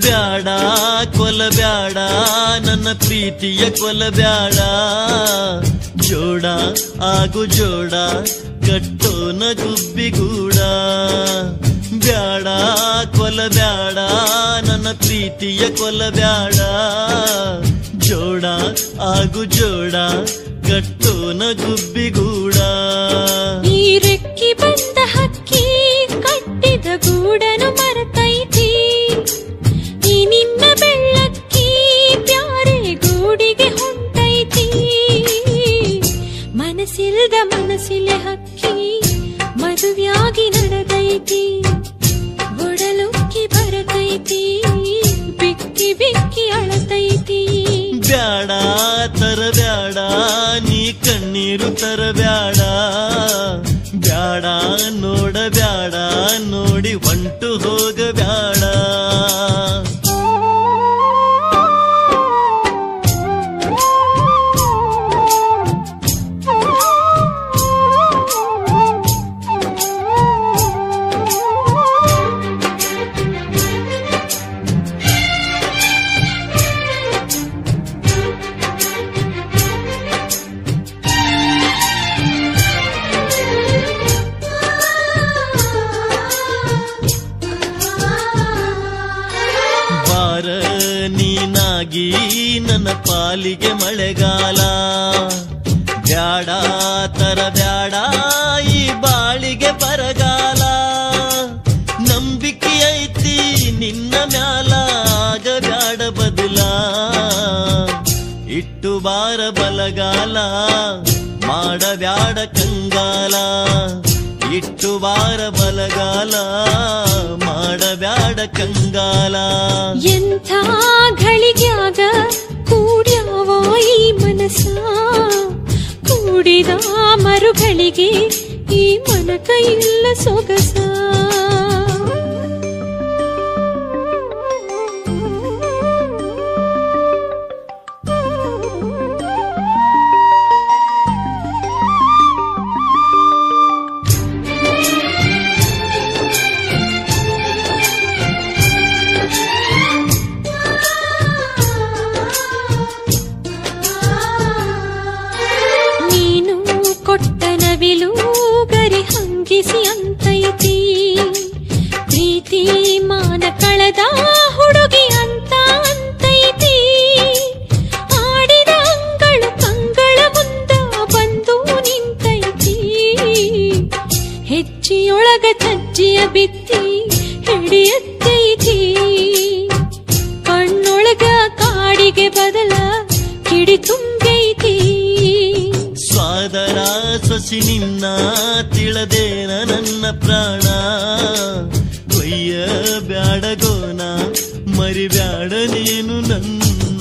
ಬ್ಯಾಡ ಕೊಲಬ್ಯಾಡ ನನ್ನ ಪ್ರೀತಿಯ ಕೊಲಬ್ಯಾಡ ಜೋಡ ಆಗು ಜೋಡ ಕಟ್ಟೋನ ಗುಬ್ಬಿಗೂಡ ಬ್ಯಾಡ ಕೊಲಬ್ಯಾಡ ನನ್ನ ಪ್ರೀತಿಯ ಕೊಲಬ್ಯಾಡ ಜೋಡ ಆಗು ಜೋಡ ಕಟ್ಟೋನ ಗುಬ್ಬಿಗೂಡ ಈ ರೆಕ್ಕಿ ಬಂದ ಹಕ್ಕಿ ಕಟ್ಟಿದ ಗೂಡನು ಮರತೈತಿ ಈ ನಿನ್ನ ಬೆಳ್ಳಕ್ಕಿ ಪ್ಯಾರೆ ಗೂಡಿಗೆ ಹೊಂಟೈತಿ ಮನಸ್ಸಿಲ್ದ ಮನಸ್ಸಿಲೆ ಹಕ್ಕಿ ಮದುವೆಯಾಗಿ ನಡೆದೈತಿ ಒಡಲುಕ್ಕಿ ಬರತೈತಿ ಬಿಕ್ಕಿ ಬಿಕ್ಕಿ ಅಳತೈತಿ ಬ್ಯಾಡ ತರಬ್ಯಾಡ ನೀ ಕಣ್ಣೀರು ತರಬ್ಯಾಡ ಬ್ಯಾಡ ನೋಡಬ್ಯಾಡ ನೋಡಿ ಹೊಂಟು ಹೋಗಬ್ಯಾಡ ಬಾರ ನೀನಾಗಿ ನನ್ನ ಪಾಲಿಗೆ ಮಳೆಗಾಲ ಬ್ಯಾಡ ತರಬ್ಯಾಡ ಈ ಬಾಳಿಗೆ ಬರಗಾಲ ನಂಬಿಕೆ ಐತಿ ನಿನ್ನ ಮ್ಯಾಲ ಆಗ ಬ್ಯಾಡ ಬದಲ ಇಟ್ಟು ಬಾರ ಬಲಗಾಲ ಮಾಡಬ್ಯಾಡ ಕಂಗಾಲ ಇಟ್ಟು ಬಾರ ಬಲಗಾಲ ಮಾಡಬ್ಯಾಡ ಕಂಗಾಲ ಎಂಥ ಘಳಿಗ್ಯಾಗ ಕೂಡ್ಯಾವ ಈ ಮನಸ ಕೂಡಿದ ಮರುಗಳಿಗೆ ಈ ಮನಕ ಇಲ್ಲ ಸೊಗಸ ನೀನು ಕೊಟ್ಟ ನವಿಲು ಗರಿ ಹಂಗಿಸಿ ಅಂತೈತಿ ಪ್ರೀತಿ ಮಾನ ಕಳೆದ ಹುಡುಗಿ ಅಂತ ಅಂತೈತಿ ಆಡಿದ ಅಂಗಳು ಕಂಗಳ ಮುಂದ ಬಂದು ನಿಂತೈತಿ ಹೆಚ್ಚಿಯೊಳಗ ಚಜ್ಜಿಯ ಬಿತ್ತಿ ಹಿಡಿಯತ್ತೈತಿ ಕಣ್ಣೊಳಗ ಕಾಡಿಗೆ ಬದಲ ಕಿಡಿ ತುಂಬೈತಿ ಸ್ವಾದರ ಸೊಸಿ ನಿನ್ನ ತಿಳದೇನ ನನ್ನ ಪ್ರಾಣ ಕೊಯ್ಯ ಬ್ಯಾಡಗೋನ ಮರಿಬ್ಯಾಡ ನೀನು ನನ್ನ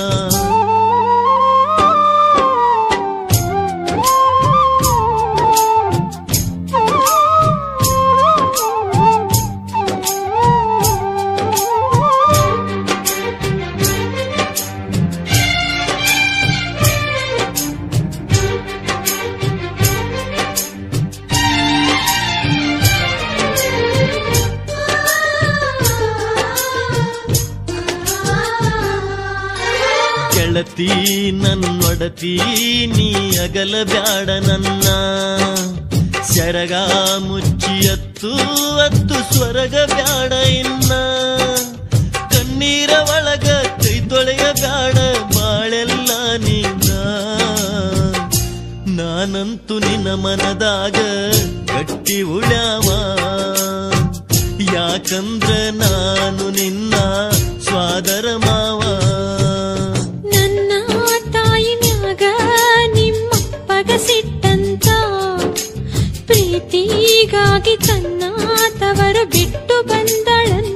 ಗೆಳತಿ ನನ್ನೊಡತಿ ನೀ ಅಗಲ ಬ್ಯಾಡ ನನ್ನ ಸೆರಗ ಮುಚ್ಚಿ ಅತ್ತು ಅತ್ತು ಸ್ವರಗ ಬ್ಯಾಡ ಇನ್ನ ಕಣ್ಣೀರ ಒಳಗ ಕೈ ತೊಳೆಯ ಬ್ಯಾಡ ಬಾಳೆಲ್ಲ ನಿನ್ನ ನಾನಂತೂ ನಿನ್ನ ಮನದಾಗ ಗಟ್ಟಿ ಉಳ್ಯಾವ ಯಾಕಂದ್ರ ನಾನು ನಿನ್ನ ಸ್ವಾದರ ಮಾವ ನನ್ನ ತಾಯಿ ಮ್ಯಾಗ ನಿಮ್ಮಪ್ಪಗ ಸಿಟ್ಟಂತ ಪ್ರೀತಿಗಾಗಿ ತನ್ನ ತವರು ಬಿಟ್ಟು ಬಂದಳಂತ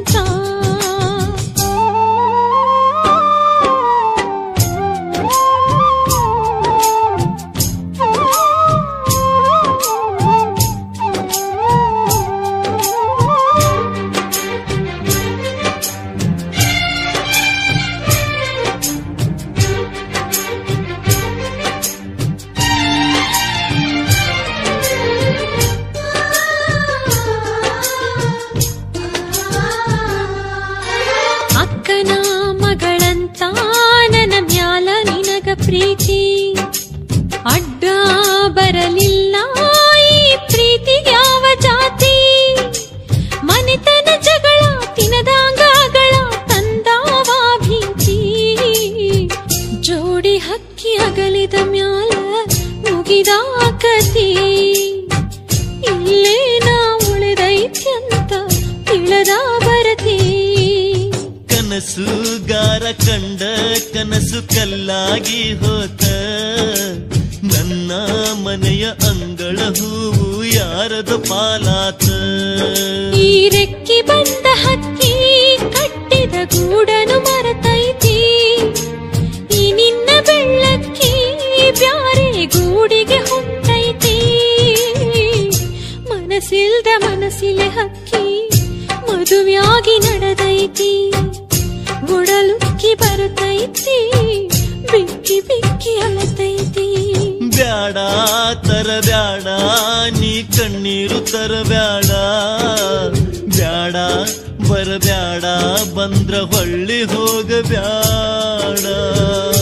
ಕನಸುಗಾರ ಕಂಡ ಕನಸು ಕಲ್ಲಾಗಿ ಹೋತ ನನ್ನ ಮನೆಯ ಅಂಗಳ ಹೂವು ಯಾರದ ಪಾಲಾತ ಈ ರೆಕ್ಕಿ ಬಂದ ಹಕ್ಕಿ ಕಟ್ಟಿದ ಗೂಡನು ಮರತೈತಿ ಈ ನಿನ್ನ ಬೆಳ್ಳಕ್ಕಿ ಬ್ಯಾರೆ ಗೂಡಿಗೆ ಹೊಂಟೈತಿ ಮನಸ್ಸಿಲ್ದ ಮನಸ್ಸಿಲೆ ಹಕ್ಕಿ ಮದುವೆಯಾಗಿ ನಡೆದೈತಿ ಗುಡಲುಕ್ಕಿ ಬರುತ್ತೈತಿ ಬಿಕ್ಕಿ ಬಿಕ್ಕಿ ಅಳತೈತಿ ಬ್ಯಾಡ ತರಬ್ಯಾಡ ನೀ ಕಣ್ಣೀರು ತರಬ್ಯಾಡ ಬ್ಯಾಡ ಬರಬ್ಯಾಡ ಬಂದ್ರ ಹೊಳ್ಳಿ ಹೋಗಬ್ಯಾಡ